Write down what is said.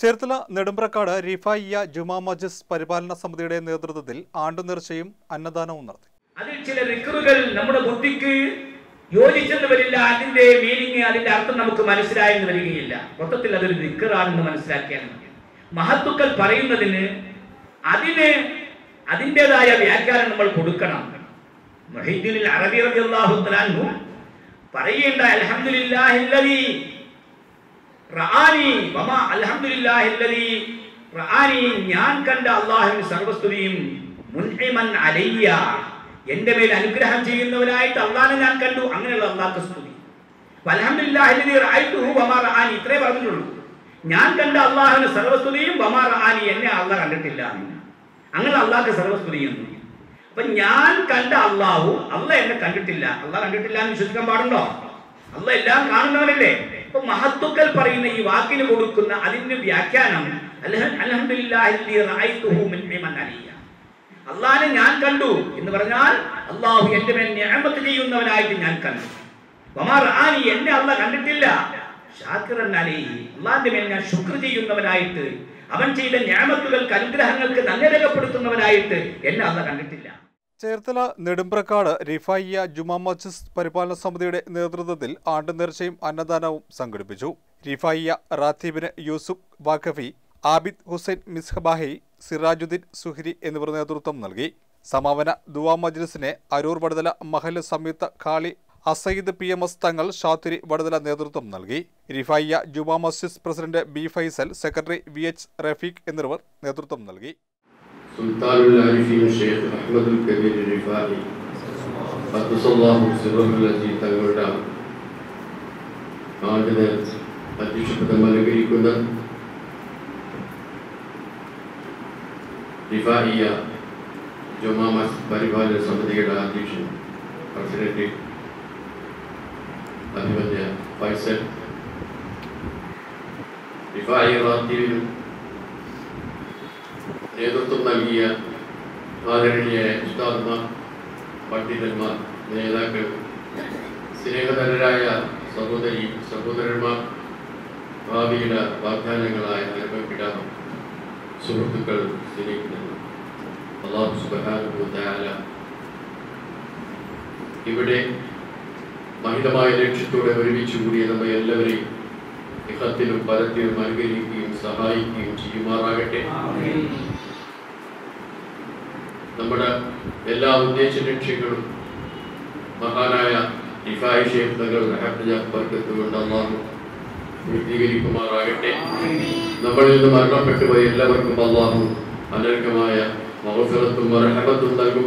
ചേർത്തല നെടുമ്പ്രക്കാട് റിഫായിയ ജുമാ മജിസ് പരിപാലന സമിതിയുടെ നേതൃത്വത്തിൽ ആണ്ടുനേർച്ചയും അന്നദാനവും നടത്തി അതിൽ ചില റിക്കറുകൾ നമ്മുടെ ബുദ്ധിക്ക് യോജിച്ചെന്ന് വരില്ല അതിന്റെ മീനിങ് അതിന്റെ അർത്ഥം നമുക്ക് മനസ്സിലായെന്ന് വരികയില്ല മൊത്തത്തിൽ അതൊരു റിക്കറാണെന്ന് മനസ്സിലാക്കിയാൽ മതി മഹത്തുക്കൾ പറയുന്നതിന് അതിന് അതിൻ്റെതായ വ്യാഖ്യാനം നമ്മൾ കൊടുക്കണം മുഹീദ്ദീനിൽ അറബി റളിയല്ലാഹു തആല അൻഹു പറയേണ്ട അൽഹംദുലില്ലാഹില്ലദീ റആനി വമാ അൽഹംദുലില്ലാഹില്ലദീ റആനി ഞാൻ കണ്ട അല്ലാഹുവിന് സർവസ്തുതിയും മുൻഇമൻ അലയ്യ എന്റെ മേൽ അനുഗ്രഹം ചെയ്യുന്നവനായിട്ട് അള്ളാഹിനെ ഞാൻ കണ്ടു അങ്ങനെയുള്ള അള്ളാഹ്ക്ക് സ്തുതി അൽഹംദുലില്ലാഹില്ലദീ റഅയ്തുഹു വമാ റആനി ഇത്രേ പറഞ്ഞുള്ളൂ ഞാൻ കണ്ട അള്ളാഹുവിന് സർവസ്തുതിയും വമാ റആനി എന്നെ അള്ളാഹ് കണ്ടിട്ടില്ല അങ്ങനെ അള്ളാഹ്ക്ക് സർവസ്തുതിയും അപ്പൊ ഞാൻ കണ്ട അള്ളാഹു അല്ല എന്നെ കണ്ടിട്ടില്ല അള്ളാഹ് കണ്ടിട്ടില്ല എന്ന് വിശ്വസിക്കാൻ പാടുണ്ടോ അല്ല എല്ലാം കാണുന്നവരല്ലേ ഇപ്പൊ മഹത്തുക്കൾ പറയുന്ന ഈ വാക്കിന് കൊടുക്കുന്ന അതിന്റെ വ്യാഖ്യാനം അള്ളാഹിനെ ഞാൻ കണ്ടു എന്ന് പറഞ്ഞാൽ അള്ളാഹു എന്റെ മേൽ ഞാമത്ത് ചെയ്യുന്നവനായിട്ട് ഞാൻ കണ്ടു വമാർ ആനി എന്നെ അല്ല കണ്ടിട്ടില്ല ഷാക്കിറൻ അലൈഹി അള്ളാഹിന്റെ മേൽ ഞാൻ ശുക്ർ ചെയ്യുന്നവനായിട്ട് അവൻ ചെയ്ത ഞാമത്തുകൾക്ക് അനുഗ്രഹങ്ങൾക്ക് നന്ദി രേഖപ്പെടുത്തുന്നവനായിട്ട് എന്നെ അല്ല കണ്ടിട്ടില്ല ചേർത്തല നെടുമ്പ്രക്കാട് റിഫായിയ ജുമാ മജിസ് പരിപാലന സമിതിയുടെ നേതൃത്വത്തിൽ ആണ്ടുനേർച്ചയും അന്നദാനവും സംഘടിപ്പിച്ചു റിഫായിയ റാത്തീബിന് യൂസുഫ് വാഖഫി ആബിദ് ഹുസൈൻ മിസ്ഹബാഹി സിറാജുദ്ദീൻ സുഹരി എന്നിവർ നേതൃത്വം നൽകി സമാപന ദുവാ മജ്ലിസിനെ അരൂർ വടുതല മഹല് സംയുക്ത ഖാളി Assayyid P M S Thangal ഷാത്തുരി വടുതല നേതൃത്വം നൽകി Rifaiya Juma Masjid president B Faisal secretary V H Rafeeq എന്നിവർ നേതൃത്വം നൽകി സുൽത്താനുൽ ആരിഫീൻ ഷെയ്ഖ് അഹമ്മദുൽ കബീർ റിഫായി ഖദ്ദസല്ലാഹു സിറഹുൽ അസീസ് തങ്ങളുടെ ആദ്യ അധ്യക്ഷപദം അലങ്കരിക്കുന്ന റിഫായിയ ജുമാ മസ്ജിദ് പരിപാലന സമിതിയുടെ അധ്യക്ഷൻ പ്രസിഡന്റ് അഭിമന്യ ഫൈസൽ റിഫായി റാത്തീവിനും നേതൃത്വം നൽകിയ ആദരണീയ ഉസ്താദ്മാർ പണ്ഡിതന്മാർ നേതാക്കൾ സ്നേഹധനരായ സഹോദരി സഹോദരന്മാർ ഭാവിയുടെ വാഗ്ദാനങ്ങളായ അനുഭവിക്കിട സുഹൃത്തുക്കൾ സ്നേഹിക്കുന്നു അള്ളാഹു സുബാനുഭൂത്തായ ഇവിടെ മഹിതമായ ലക്ഷ്യത്തോടെ ഒരുമിച്ച് കൂടിയ നമ്മെ എല്ലാവരെയും ഇഹത്തിലും പരത്തിലും അനുകരിക്കുകയും സഹായിക്കുകയും ചെയ്യുമാറാകട്ടെ നമ്മുടെ എല്ലാ ഉദ്ദേശ ലക്ഷ്യങ്ങളും മഹാനായ ഇഫായി ഷേഖ് തങ്ങൾ കൊണ്ട് അള്ളാഹു പൂർത്തീകരിക്കുമാറാകട്ടെ നമ്മളിൽ നിന്ന് മരണപ്പെട്ടു പോയ എല്ലാവർക്കും അള്ളാഹു അനർഹമായ മഹഫലത്തും മറഹബത്തും നൽകും